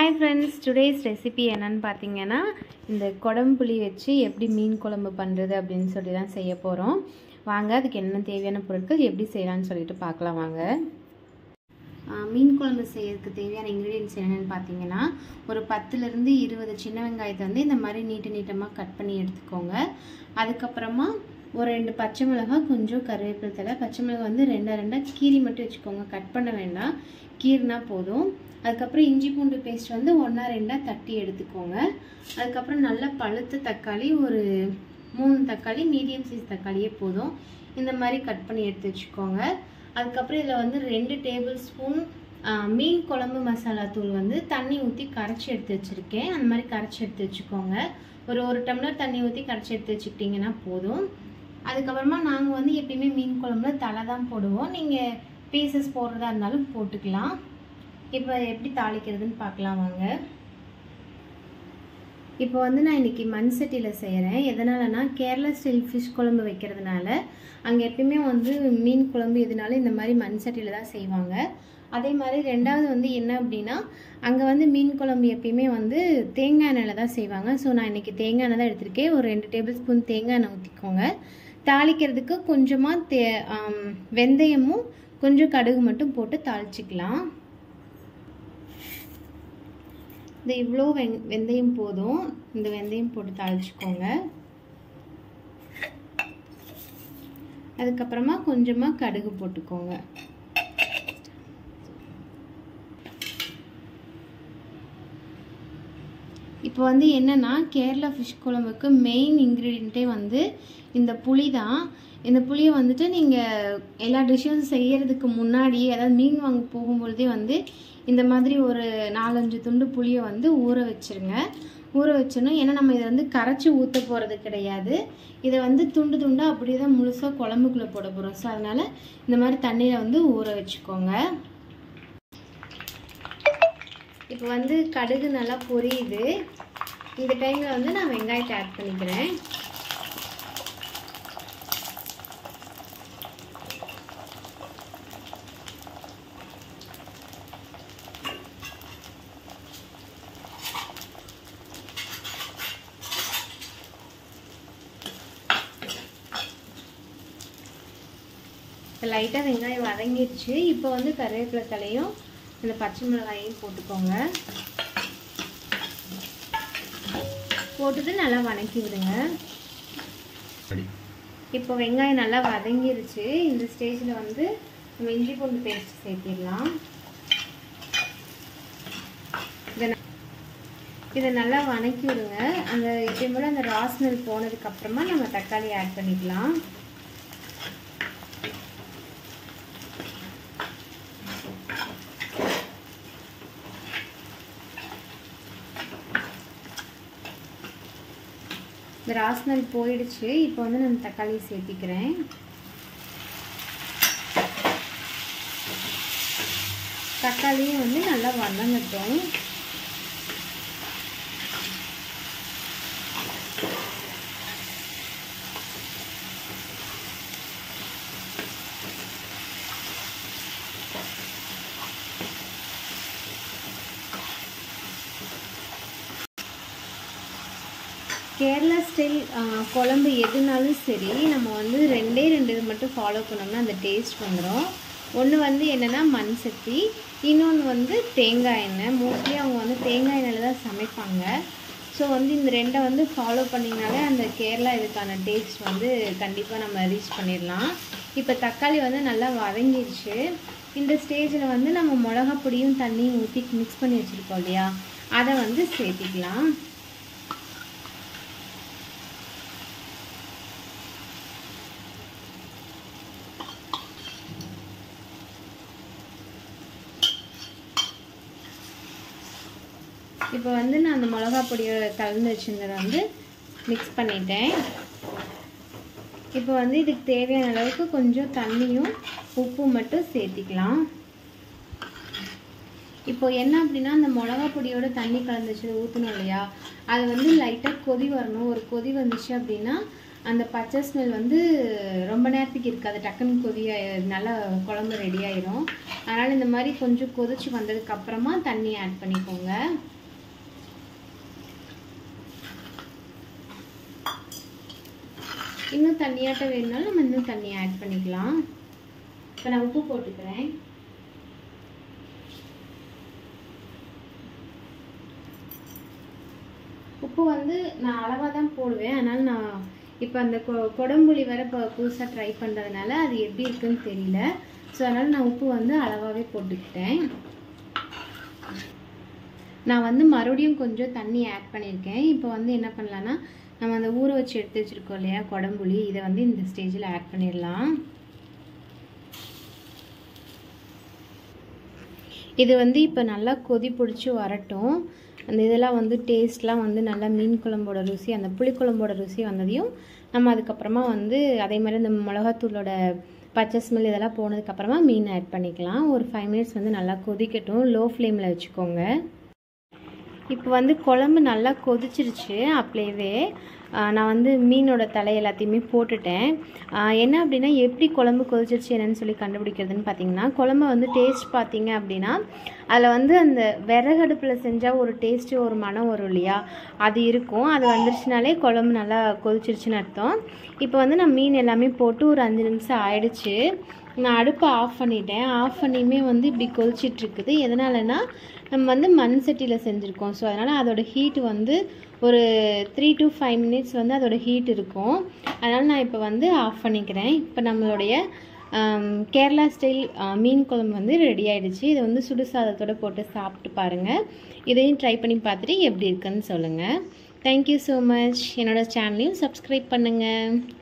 hi friends today's recipe என்னன்னு பார்த்தீங்கன்னா இந்த குடம்புளி வச்சு எப்படி மீன் குழம்பு பண்ணுறது அப்படின்னு சொல்லி தான் செய்ய போகிறோம் வாங்க அதுக்கு என்ன தேவையான பொருட்கள் எப்படி செய்யலாம்னு சொல்லிட்டு பார்க்கலாம் வாங்க ஆ, மீன் குழம்பு செய்யறதுக்கு தேவையான இன்க்ரீடியன்ஸ் என்னென்னு பார்த்தீங்கன்னா ஒரு பத்துலேருந்து இருபது சின்ன வெங்காயத்தை வந்து இந்த மாதிரி நீட்டு நீட்டமாக கட் பண்ணி எடுத்துக்கோங்க அதுக்கப்புறமா ஒரு ரெண்டு பச்சை மிளகாய் கொஞ்சம் கருவேப்பிலை தலை பச்சை மிளகாய் வந்து ரெண்டா ரெண்டாக கீரி மட்டும் வச்சுக்கோங்க கட் பண்ண வேண்டாம் கீறினா போதும் அதுக்கப்புறம் இஞ்சி பூண்டு பேஸ்ட் வந்து ஒன்றா ரெண்டாக தட்டி எடுத்துக்கோங்க அதுக்கப்புறம் நல்லா பழுத்த தக்காளி ஒரு மூணு தக்காளி மீடியம் சைஸ் தக்காளியே போதும் இந்த மாதிரி கட் பண்ணி எடுத்து வச்சுக்கோங்க அதுக்கப்புறம் இதில் வந்து ரெண்டு டேபிள் ஸ்பூன் மீன் குழம்பு மசாலா தூள் வந்து தண்ணி ஊற்றி கரைச்சி எடுத்து வச்சுருக்கேன் அந்த மாதிரி கரைச்சி எடுத்து வச்சுக்கோங்க ஒரு ஒரு டம்ளர் தண்ணி ஊற்றி கரைச்சி எடுத்து வச்சுக்கிட்டிங்கன்னா போதும் அதுக்கப்புறமா நாங்கள் வந்து எப்பயுமே மீன் குழம்புல தலை தான் போடுவோம் நீங்கள் பீசஸ் போடுறதா இருந்தாலும் போட்டுக்கலாம் இப்போ எப்படி தாளிக்கிறதுன்னு பார்க்கலாம் வாங்க இப்போ வந்து நான் இன்றைக்கி மண் சட்டியில் செய்கிறேன் எதனாலனா கேரளா ஸ்டைல் ஃபிஷ் குழம்பு வைக்கிறதுனால அங்கே எப்பயுமே வந்து மீன் குழம்பு எதுனாலும் இந்த மாதிரி மண் சட்டியில் தான் செய்வாங்க அதே மாதிரி ரெண்டாவது வந்து என்ன அப்படின்னா அங்கே வந்து மீன் குழம்பு எப்பயுமே வந்து தேங்காய் எண்ணெயில் தான் செய்வாங்க ஸோ நான் இன்றைக்கி தேங்காய் எண்ணெய் தான் எடுத்திருக்கேன் ஒரு ரெண்டு டேபிள் ஸ்பூன் தேங்காய் எண்ணெய் ஊற்றிக்கோங்க தாளிக்கிறதுக்கு கொஞ்சமாக தே ஆம், வெந்தயமும் கொஞ்சம் கடுகு மட்டும் போட்டு தாளிச்சிக்கலாம் இந்த இவ்வளோ வெங் வெந்தயம் போதும் இந்த வெந்தயம் போட்டு தாளிச்சுக்கோங்க அதுக்கப்புறமா கொஞ்சமாக கடுகு போட்டுக்கோங்க இப்போ வந்து என்னென்னா கேரளா ஃபிஷ் குழம்புக்கு மெயின் இன்க்ரீடியண்ட்டே வந்து இந்த புளி தான் இந்த புளியை வந்துட்டு நீங்கள் எல்லா டிஷ்ஷும் செய்யறதுக்கு முன்னாடி அதாவது மீன் வாங்க போகும்பொழுதே வந்து இந்த மாதிரி ஒரு நாலஞ்சு துண்டு புளியை வந்து ஊற வச்சிருங்க ஊற வச்சிடணும் ஏன்னா நம்ம இதை வந்து கரைச்சி ஊற்ற போகிறது கிடையாது இதை வந்து துண்டு துண்டாக அப்படியே தான் முழுசாக குழம்புக்குள்ளே போட போகிறோம் ஸோ அதனால் இந்த மாதிரி தண்ணியில் வந்து ஊற வச்சுக்கோங்க இப்போ வந்து கடுகு நல்லா பொரியுது இந்த டைமில் வந்து நான் வெங்காயத்தை ஆட் பண்ணிக்கிறேன் இப்போ லைட்டாக வெங்காயம் வதங்கிடுச்சு இப்போ வந்து கருவேப்பிலை தலையும் இந்த பச்சை மிளகாயையும் போட்டுக்கோங்க போட்டுட்டு நல்லா வதக்கி விடுங்க இப்போ வெங்காயம் நல்லா வதங்கிருச்சு இந்த ஸ்டேஜில் வந்து நம்ம இஞ்சி பூண்டு பேஸ்ட் சேர்த்திடலாம் இதை ந- இதை நல்லா வதக்கி விடுங்க அந்த எப்பயும் போல் அந்த ராஸ்மெல் போனதுக்கு அப்புறமா நம்ம தக்காளி ஆட் பண்ணிக்கலாம் இந்த ராஸ்மல் போயிடுச்சு இப்போ வந்து நான் தக்காளி சேர்த்திக்கிறேன் தக்காளியும் வந்து நல்லா வதங்கட்டும் கேரளா ஸ்டைல் குழம்பு எதுனாலும் சரி நம்ம வந்து ரெண்டே ரெண்டு இது மட்டும் ஃபாலோ பண்ணோம்னா அந்த டேஸ்ட் வந்துடும் ஒன்று வந்து என்னென்னா மண் சட்டி இன்னொன்று வந்து தேங்காய் எண்ணெய் மோஸ்ட்லி அவங்க வந்து தேங்காய் எண்ணெயில் தான் சமைப்பாங்க ஸோ வந்து இந்த ரெண்டை வந்து ஃபாலோ பண்ணிங்கனாலே அந்த கேரளா இதுக்கான டேஸ்ட் வந்து கண்டிப்பாக நம்ம ரீச் பண்ணிடலாம் இப்போ தக்காளி வந்து நல்லா வதங்கிடுச்சு இந்த ஸ்டேஜில் வந்து நம்ம மிளகா பொடியும் தண்ணியும் ஊற்றி மிக்ஸ் பண்ணி வச்சுருக்கோம் இல்லையா அதை வந்து சேர்த்திக்கலாம் இப்போ வந்து நான் அந்த மிளகா பொடியோட கலந்து வச்சுருந்ததை வந்து மிக்ஸ் பண்ணிட்டேன் இப்போ வந்து இதுக்கு தேவையான அளவுக்கு கொஞ்சம் தண்ணியும் உப்பு மட்டும் சேர்த்திக்கலாம் இப்போ என்ன அப்படின்னா அந்த மிளகா பொடியோட தண்ணி கலந்துச்சு ஊற்றணும் இல்லையா அது வந்து லைட்டாக கொதி வரணும் ஒரு கொதி வந்துச்சு அப்படின்னா அந்த பச்சை ஸ்மெல் வந்து ரொம்ப நேரத்துக்கு இருக்காது டக்குன்னு கொதிய நல்லா குழம்பு ரெடி ஆயிரும் அதனால் இந்த மாதிரி கொஞ்சம் கொதிச்சு வந்ததுக்கு அப்புறமா தண்ணி ஆட் பண்ணிக்கோங்க இன்னும் தண்ணியாட்ட வேணுனாலும் நம்ம இன்னும் தண்ணி ஆட் பண்ணிக்கலாம் இப்போ நான் உப்பு போட்டுக்கிறேன் உப்பு வந்து நான் அளவாக தான் போடுவேன் அதனால் நான் இப்போ அந்த கொ கொடம்புளி வர இப்போ புதுசாக ட்ரை பண்ணுறதுனால அது எப்படி இருக்குன்னு தெரியல ஸோ அதனால் நான் உப்பு வந்து அளவாகவே போட்டுக்கிட்டேன் நான் வந்து மறுபடியும் கொஞ்சம் தண்ணி ஆட் பண்ணியிருக்கேன் இப்போ வந்து என்ன பண்ணலான்னா நம்ம அந்த ஊற வச்சு எடுத்து வச்சுருக்கோம் இல்லையா கொடம்புளி இதை வந்து இந்த ஸ்டேஜில் ஆட் பண்ணிடலாம் இது வந்து இப்போ நல்லா கொதி பிடிச்சி வரட்டும் அந்த இதெல்லாம் வந்து டேஸ்ட்லாம் வந்து நல்லா மீன் குழம்போட ருசி அந்த புளிக்குழம்போட ருசி வந்ததையும் நம்ம அதுக்கப்புறமா வந்து அதே மாதிரி இந்த மிளகாத்தூளோட பச்சை ஸ்மெல் இதெல்லாம் போனதுக்கப்புறமா மீன் ஆட் பண்ணிக்கலாம் ஒரு ஃபைவ் மினிட்ஸ் வந்து நல்லா கொதிக்கட்டும் லோ ஃப்ளேமில் வச்சுக்கோங்க இப்போ வந்து குழம்பு நல்லா கொதிச்சிருச்சு அப்படியே நான் வந்து மீனோட தலை எல்லாத்தையுமே போட்டுட்டேன் என்ன அப்படின்னா எப்படி குழம்பு கொதிச்சிருச்சு என்னன்னு சொல்லி கண்டுபிடிக்கிறதுன்னு பார்த்தீங்கன்னா குழம்பு வந்து டேஸ்ட் பார்த்தீங்க அப்படின்னா அதில் வந்து அந்த விறகடுப்பில் செஞ்சால் ஒரு டேஸ்ட்டு ஒரு மனம் வரும் இல்லையா அது இருக்கும் அது வந்துருச்சுனாலே குழம்பு நல்லா கொதிச்சிருச்சுன்னு அர்த்தம் இப்போ வந்து நான் மீன் எல்லாமே போட்டு ஒரு அஞ்சு நிமிஷம் ஆயிடுச்சு நான் அடுப்பை ஆஃப் பண்ணிட்டேன் ஆஃப் பண்ணியுமே வந்து இப்படி கொதிச்சிட்ருக்குது எதனாலனா நம்ம வந்து மண் சட்டியில் செஞ்சுருக்கோம் ஸோ அதனால் அதோட ஹீட் வந்து ஒரு த்ரீ டு ஃபைவ் மினிட்ஸ் வந்து அதோட ஹீட் இருக்கும் அதனால் நான் இப்போ வந்து ஆஃப் பண்ணிக்கிறேன் இப்போ நம்மளுடைய கேரளா ஸ்டைல் மீன் குழம்பு வந்து ரெடி ஆகிடுச்சு இதை வந்து சுடு சாதத்தோடு போட்டு சாப்பிட்டு பாருங்கள் இதையும் ட்ரை பண்ணி பார்த்துட்டு எப்படி இருக்குன்னு சொல்லுங்கள் தேங்க்யூ ஸோ மச் என்னோடய சேனலையும் சப்ஸ்கிரைப் பண்ணுங்கள்